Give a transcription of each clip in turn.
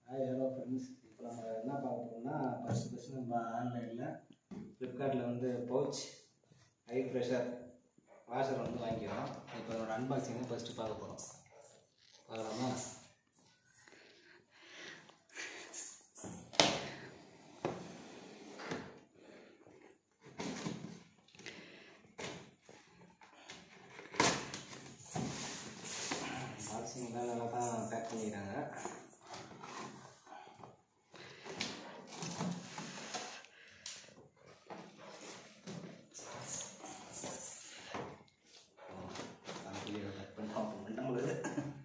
hi hello friends இப்போ நம்ம என்ன பார்க்க போகிறோம்னா ஃபஸ்ட்டு ஃபஸ்ட்டு நம்ம ஆன்லைனில் ஃப்ளிப்கார்ட்டில் வந்து பவுச் ஹை ப்ரெஷர் வாஷர் வந்து வாங்கிக்கிறோம் இப்போ அதோட அன்பாக்சிங்கை ஃபஸ்ட்டு பார்க்க போகிறோம் பார்க்கலாமா பாக்ஸிங்லாம் நல்லா தான் பேக் பண்ணிக்கிறாங்க கட் பண்ணி ஓப்பன் பண்ணிட்டோம் உங்களுக்கு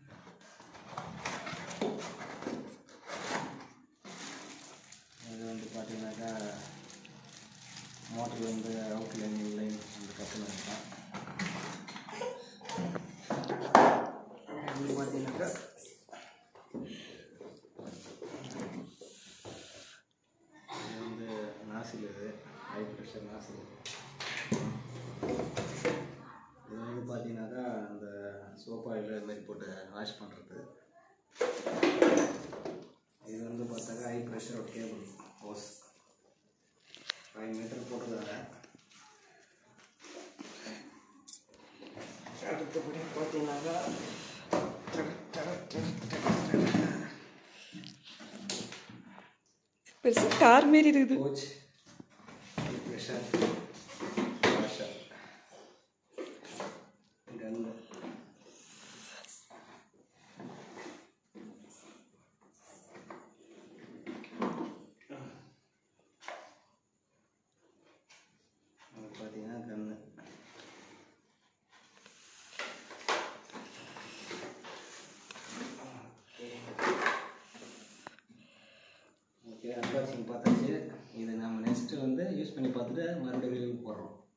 இது வந்து பார்த்தீங்கன்னாக்கா மோட்டர் வந்து அவுட் லைன் லைன் அந்த கட்டில் இருக்கான் இது பார்த்தீங்கன்னாக்கா இது வந்து நாசில் இது ஹை ப்ரெஷர் நாசில் இது வந்து பார்த்தீங்கன்னாக்கா அந்த சோப் ஆயில் இது மாதிரி போட்டு வாஷ் பண்ணுறது இது வந்து பார்த்தாக்கா ஹை ப்ரெஷரோட கேபிள் ஹோஸ் ஃபைவ் மீட்டர் போட்டுருக்காங்க அடுத்தபடி பார்த்தீங்கன்னாக்கா பெருசு கார் மாரி இருக்குது கோச் ப்ரெஷர் வாஷர் கன்னு அது பார்த்தீங்கன்னா கன்று ஓகே அன்பாக்சிங் பார்த்தாச்சு இது நம்ம நெக்ஸ்ட்டு வந்து யூஸ் பண்ணி பார்த்துட்டு மறுபடியும் ரிவ்யூ போடுறோம்